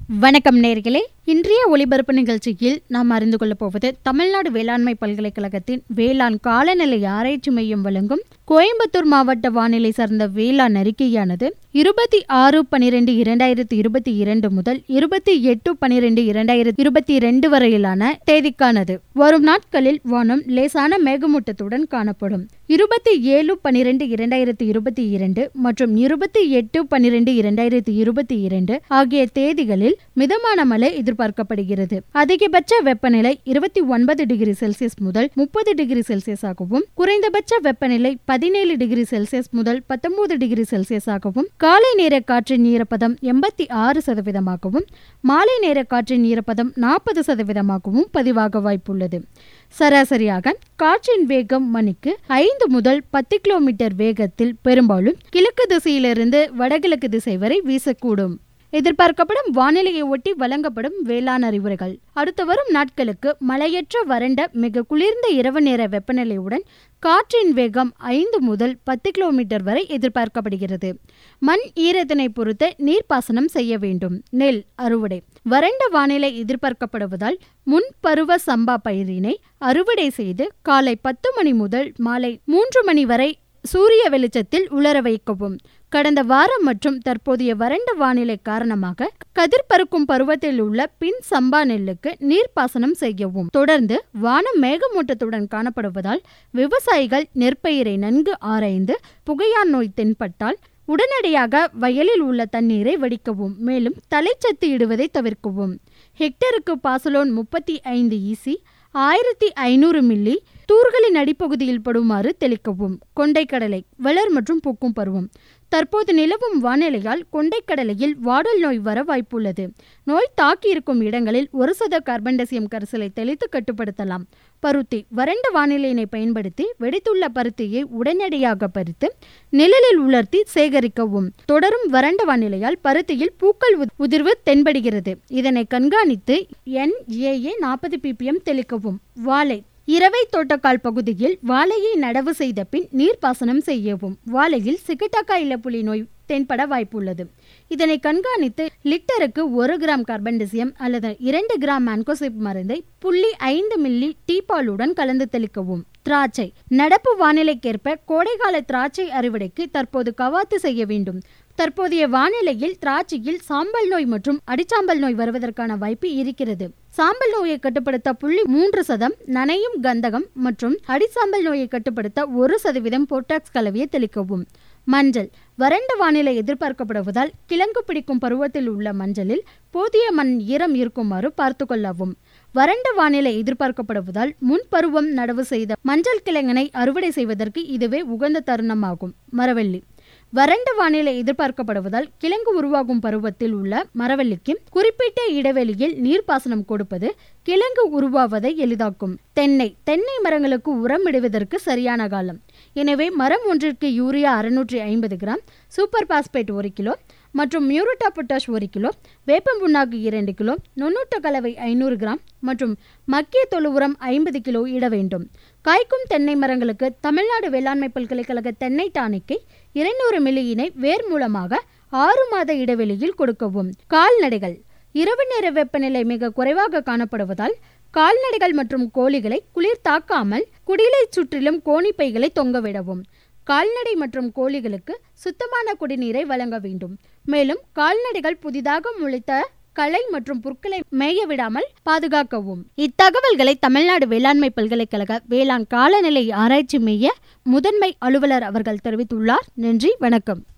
வணக்கம் நேர்களே இன்றைய ஒளிபரப்பு நிகழ்ச்சியில் நாம் அறிந்து கொள்ளப் போவது தமிழ்நாடு வேளாண்மை பல்கலைக்கழகத்தின் வேளாண் காலநிலை ஆராய்ச்சி மையம் வழங்கும் கோயம்புத்தூர் மாவட்ட வானிலை சார்ந்த வேளாண் அறிக்கையானது இருபத்தி ஆறு பனிரெண்டு இரண்டாயிரத்தி இருபத்தி இரண்டு முதல் இருபத்தி எட்டு பனிரெண்டு இரண்டாயிரத்தி இருபத்தி இரண்டு வரையிலான தேதிக்கானது வரும் நாட்களில் வானம் லேசான மேகமூட்டத்துடன் காணப்படும் இருபத்தி ஏழு பனிரெண்டு இரண்டாயிரத்தி இருபத்தி இரண்டு மற்றும் இருபத்தி எட்டு பனிரெண்டு இரண்டாயிரத்தி இருபத்தி இரண்டு ஆகிய தேதிகளில் மிதமான மழை எதிர்பார்க்கப்படுகிறது அதிகபட்ச வெப்பநிலை இருபத்தி ஒன்பது டிகிரி செல்சியஸ் முதல் முப்பது டிகிரி செல்சியஸாகவும் குறைந்தபட்ச வெப்பநிலை பதினேழு டிகிரி செல்சியஸ் முதல் பத்தொன்பது டிகிரி செல்சியஸாகவும் காலை நேர காற்றின் ஈரப்பதம் எண்பத்தி ஆறு சதவீதமாகவும் மாலை நேர காற்றின் ஈரப்பதம் நாற்பது சதவீதமாகவும் பதிவாக வாய்ப்புள்ளது சராசரியாக காற்றின் வேகம் மணிக்கு ஐந்து முதல் பத்து கிலோமீட்டர் வேகத்தில் பெரும்பாலும் கிழக்கு திசையிலிருந்து வடகிழக்கு திசை வரை வீசக்கூடும் எதிர்பார்க்கப்படும் வானிலையை ஒட்டி வழங்கப்படும் வேளாண் அறிவுரைகள் அடுத்து வரும் நாட்களுக்கு மழையற்ற வறண்ட மிக குளிர்ந்த இரவு நேர வெப்பநிலையுடன் காற்றின் வேகம் ஐந்து முதல் பத்து கிலோமீட்டர் வரை எதிர்பார்க்கப்படுகிறது மண் ஈரத்தினை பொறுத்து நீர்ப்பாசனம் செய்ய வேண்டும் நெல் அறுவடை வறண்ட வானிலை எதிர்பார்க்கப்படுவதால் முன் பருவ சம்பா பயிரினை அறுவடை செய்து காலை பத்து மணி முதல் மாலை மூன்று மணி வரை சூரிய வெளிச்சத்தில் உலர வைக்கவும் கடந்த வாரம் மற்றும் தற்போதைய வறண்ட வானிலை காரணமாக கதிர் பருக்கும் பருவத்தில் உள்ள பின் சம்பா நெல்லுக்கு நீர்ப்பாசனம் செய்யவும் தொடர்ந்து வானம் மேகமூட்டத்துடன் காணப்படுவதால் விவசாயிகள் நெற்பயிரை நன்கு ஆராய்ந்து புகையான் நோய் தென்பட்டால் உடனடியாக வயலில் உள்ள தண்ணீரை வடிக்கவும் மேலும் தலைச்சத்து இடுவதை தவிர்க்கவும் ஹெக்டருக்கு பாசலோன் முப்பத்தி ஐந்து ஈசி ஆயிரத்தி ஐநூறு மில்லி தூர்களின் அடிப்பகுதியில் படுமாறு தெளிக்கவும் கொண்டைக்கடலை வளர் மற்றும் பூக்கும் பருவம் தற்போது நிலவும் வானிலையால் கொண்டைக்கடலையில் வாடல் நோய் வர வாய்ப்புள்ளது நோய் தாக்கியிருக்கும் இடங்களில் ஒரு சத கார்பன் டசியம் கரைசலை தெளித்து கட்டுப்படுத்தலாம் பருத்தி வறண்ட வானிலையினை பயன்படுத்தி வெடித்துள்ள பருத்தியை உடனடியாக பறித்து நிழலில் உலர்த்தி சேகரிக்கவும் தொடரும் வறண்ட வானிலையால் பருத்தியில் பூக்கள் உத்- உதிர்வு தென்படுகிறது இதனை கண்காணித்து என்ஏஏ நாற்பது பிபிஎம் தெளிக்கவும் வாழை இரவை தோட்டக்கால் பகுதியில் வாழையை நடவு செய்த பின் நீர்ப்பாசனம் செய்யவும் வாழையில் சிகட்டாக்கா இலப்புலி நோய் தென்பட வாய்ப்புள்ளது இதனை கண்காணித்து லிட்டருக்கு ஒரு கிராம் கார்பன் டெசியம் அல்லது இரண்டு கிராம் மான்கோசிப் மருந்தை புள்ளி ஐந்து மில்லி டீபாலுடன் கலந்து தெளிக்கவும் திராட்சை நடப்பு வானிலைக்கேற்ப கோடைகால திராட்சை அறுவடைக்கு தற்போது கவாத்து செய்ய வேண்டும் தற்போதைய வானிலையில் திராட்சையில் சாம்பல் நோய் மற்றும் அடிச்சாம்பல் நோய் வருவதற்கான வாய்ப்பு இருக்கிறது சாம்பல் நோயை கட்டுப்படுத்த புள்ளி மூன்று சதம் நனையும் கந்தகம் மற்றும் அடிசாம்பல் நோயை கட்டுப்படுத்த ஒரு சதவீதம் போட்டாக்ஸ் கலவையை தெளிக்கவும் மஞ்சள் வறண்ட வானிலை எதிர்பார்க்கப்படுவதால் கிழங்கு பிடிக்கும் பருவத்தில் உள்ள மஞ்சளில் போதிய மண் ஈரம் இருக்குமாறு பார்த்து கொள்ளவும் வறண்ட வானிலை எதிர்பார்க்கப்படுவதால் முன்பருவம் நடவு செய்த மஞ்சள் கிழங்கினை அறுவடை செய்வதற்கு இதுவே உகந்த தருணமாகும் மரவள்ளி வறண்ட வானிலை எதிர்பார்க்கப்படுவதால் கிழங்கு உருவாகும் பருவத்தில் உள்ள மரவள்ளிக்கு குறிப்பிட்ட இடைவெளியில் நீர்ப்பாசனம் கொடுப்பது கிழங்கு உருவாவதை எளிதாக்கும் தென்னை தென்னை மரங்களுக்கு உரம் இடுவதற்கு சரியான காலம் எனவே மரம் ஒன்றிற்கு யூரியா அறுநூற்றி ஐம்பது கிராம் சூப்பர் பாஸ்பேட் ஒரு கிலோ மற்றும் மியூரிட்டா பொட்டாஷ் ஒரு கிலோ வேப்பம் புண்ணாக்கு இரண்டு கிலோ நுண்ணூட்ட கலவை ஐநூறு கிராம் மற்றும் மக்கிய தொழு உரம் ஐம்பது கிலோ இட வேண்டும் காய்க்கும் தென்னை மரங்களுக்கு தமிழ்நாடு வேளாண்மை பல்கலைக்கழக தென்னை டானிக்கை இருநூறு மில்லியினை வேர் மூலமாக ஆறு மாத இடைவெளியில் கொடுக்கவும் கால்நடைகள் இரவு நேர வெப்பநிலை மிக குறைவாக காணப்படுவதால் கால்நடைகள் மற்றும் கோழிகளை குளிர் தாக்காமல் குடிலை சுற்றிலும் கோணிப்பைகளை தொங்கவிடவும் கால்நடை மற்றும் கோழிகளுக்கு சுத்தமான குடிநீரை வழங்க வேண்டும் மேலும் கால்நடைகள் புதிதாக முளைத்த களை மற்றும் புற்களை மேய விடாமல் பாதுகாக்கவும் இத்தகவல்களை தமிழ்நாடு வேளாண்மை பல்கலைக்கழக வேளாண் காலநிலை ஆராய்ச்சி மைய முதன்மை அலுவலர் அவர்கள் தெரிவித்துள்ளார் நன்றி வணக்கம்